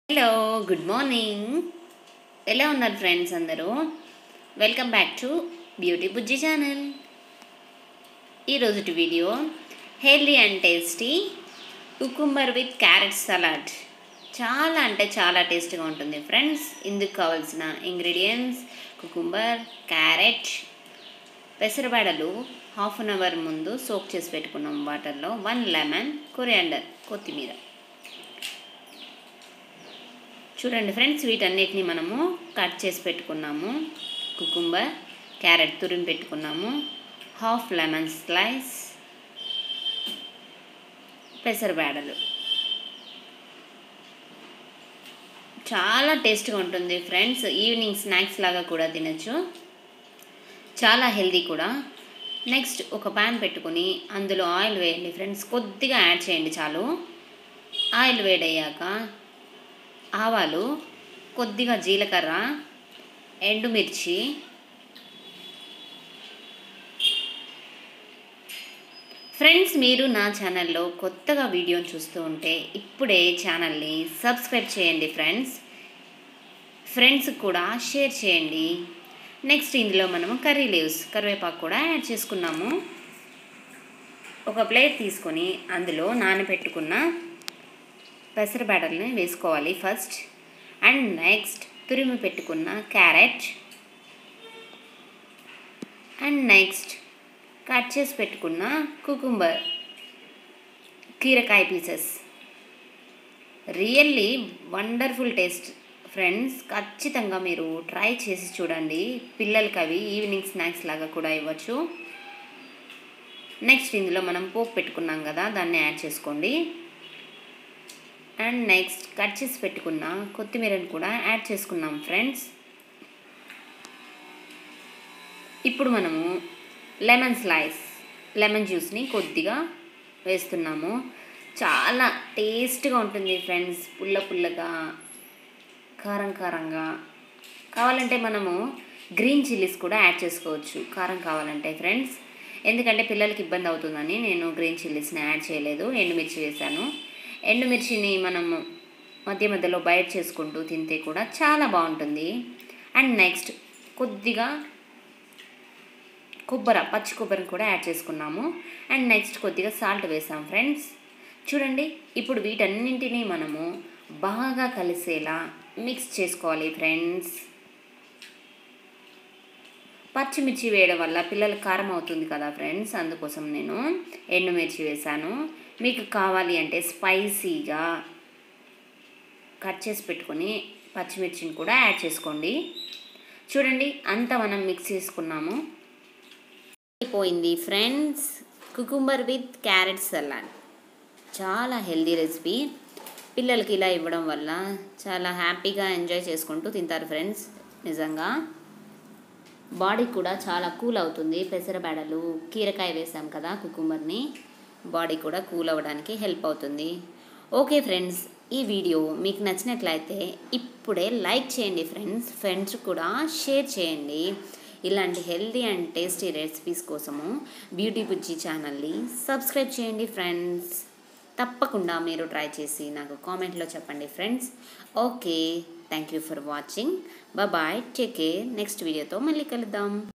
hello good morning ఎలా ఉన్నారు friends అందరూ welcome back to beauty Bujji channel ఈరోజుటి video healthy and tasty cucumber with carrot salad చాలా అంటే చాలా టేస్టీగా ఉంటుంది ఫ్రెండ్స్ ఇందుకు కావాల్సిన ఇంగ్రీడియంట్స్ కుకుంబర్ క్యారెట్ పెసరబేడలు హాఫ్ అన్ అవర్ ముందు సోక్ చేసి పెట్టుకున్నాం వాటర్లో వన్ లెమన్ కొరియాండర్ కొత్తిమీర చూడండి ఫ్రెండ్స్ వీటన్నిటిని మనము కట్ చేసి పెట్టుకున్నాము కుకుంబర్ క్యారెట్ తురిమి పెట్టుకున్నాము హాఫ్ లెమన్ స్లైస్ పెసరబేడలు చాలా టేస్ట్గా ఉంటుంది ఫ్రెండ్స్ ఈవినింగ్ స్నాక్స్ లాగా కూడా తినచ్చు చాలా హెల్దీ కూడా నెక్స్ట్ ఒక ప్యాన్ పెట్టుకుని అందులో ఆయిల్ వేయండి ఫ్రెండ్స్ కొద్దిగా యాడ్ చేయండి చాలు ఆయిల్ వేడయ్యాక ఆవాలు కొద్దిగా జీలకర్ర ఎండుమిర్చి ఫ్రెండ్స్ మీరు నా ఛానల్లో కొత్తగా వీడియోని చూస్తూ ఉంటే ఇప్పుడే ఛానల్ని సబ్స్క్రైబ్ చేయండి ఫ్రెండ్స్ ఫ్రెండ్స్ కూడా షేర్ చేయండి నెక్స్ట్ ఇందులో మనము కర్రీ లీవ్స్ కరివేపాకు కూడా యాడ్ చేసుకున్నాము ఒక ప్లేట్ తీసుకొని అందులో నానబెట్టుకున్న పెసర బ్యాటర్ని వేసుకోవాలి ఫస్ట్ అండ్ నెక్స్ట్ తురిమి పెట్టుకున్న క్యారెట్ అండ్ నెక్స్ట్ కట్ చేసి పెట్టుకున్న కుకుంబర్ కీరకాయ pieces really wonderful taste friends ఖచ్చితంగా మీరు ట్రై చేసి చూడండి పిల్లలకి అవి ఈవినింగ్ స్నాక్స్ లాగా కూడా ఇవ్వచ్చు నెక్స్ట్ ఇందులో మనం పోపు పెట్టుకున్నాం కదా దాన్ని యాడ్ చేసుకోండి అండ్ నెక్స్ట్ కట్ చేసి పెట్టుకున్న కొత్తిమీరని కూడా యాడ్ చేసుకున్నాం ఫ్రెండ్స్ ఇప్పుడు మనము లెమన్ స్లైస్ లెమన్ జ్యూస్ని కొద్దిగా వేస్తున్నాము చాలా టేస్ట్గా ఉంటుంది ఫ్రెండ్స్ పుల్ల పుల్లగా కారం కారంగా కావాలంటే మనము గ్రీన్ చిల్లీస్ కూడా యాడ్ చేసుకోవచ్చు కారం కావాలంటే ఫ్రెండ్స్ ఎందుకంటే పిల్లలకి ఇబ్బంది అవుతుందని నేను గ్రీన్ చిల్లీస్ని యాడ్ చేయలేదు ఎండుమిర్చి వేశాను ఎండుమిర్చిని మనము మధ్య మధ్యలో బయట చేసుకుంటూ తింటే కూడా చాలా బాగుంటుంది అండ్ నెక్స్ట్ కొద్దిగా కొబ్బరి పచ్చి కొబ్బరిని కూడా యాడ్ చేసుకున్నాము అండ్ నెక్స్ట్ కొద్దిగా సాల్ట్ వేసాం ఫ్రెండ్స్ చూడండి ఇప్పుడు వీటన్నింటినీ మనము బాగా కలిసేలా మిక్స్ చేసుకోవాలి ఫ్రెండ్స్ పచ్చిమిర్చి వేయడం వల్ల పిల్లలకు కారం అవుతుంది కదా ఫ్రెండ్స్ అందుకోసం నేను ఎండుమిర్చి వేశాను మీకు కావాలి అంటే స్పైసీగా కట్ చేసి పెట్టుకొని పచ్చిమిర్చిని కూడా యాడ్ చేసుకోండి చూడండి అంతా మనం మిక్స్ చేసుకున్నాము అయిపోయింది friends cucumber with carrot salad చాలా హెల్దీ రెసిపీ పిల్లలకి ఇలా ఇవ్వడం వల్ల చాలా హ్యాపీగా ఎంజాయ్ చేసుకుంటూ తింటారు ఫ్రెండ్స్ నిజంగా బాడీ కూడా చాలా కూల్ అవుతుంది పెసరబేడలు కీరకాయ వేసాం కదా కుకుంబర్ని బాడీ కూడా కూల్ అవ్వడానికి హెల్ప్ అవుతుంది ఓకే ఫ్రెండ్స్ ఈ వీడియో మీకు నచ్చినట్లయితే ఇప్పుడే లైక్ చేయండి ఫ్రెండ్స్ ఫ్రెండ్స్ కూడా షేర్ చేయండి ఇలాంటి హెల్దీ అండ్ టేస్టీ రెసిపీస్ కోసము బ్యూటీ బుజ్జి ఛానల్ని సబ్స్క్రైబ్ చేయండి ఫ్రెండ్స్ తప్పకుండా మీరు ట్రై చేసి నాకు కామెంట్లో చెప్పండి friends okay thank you for watching bye take care next వీడియోతో మళ్ళీ కలుద్దాం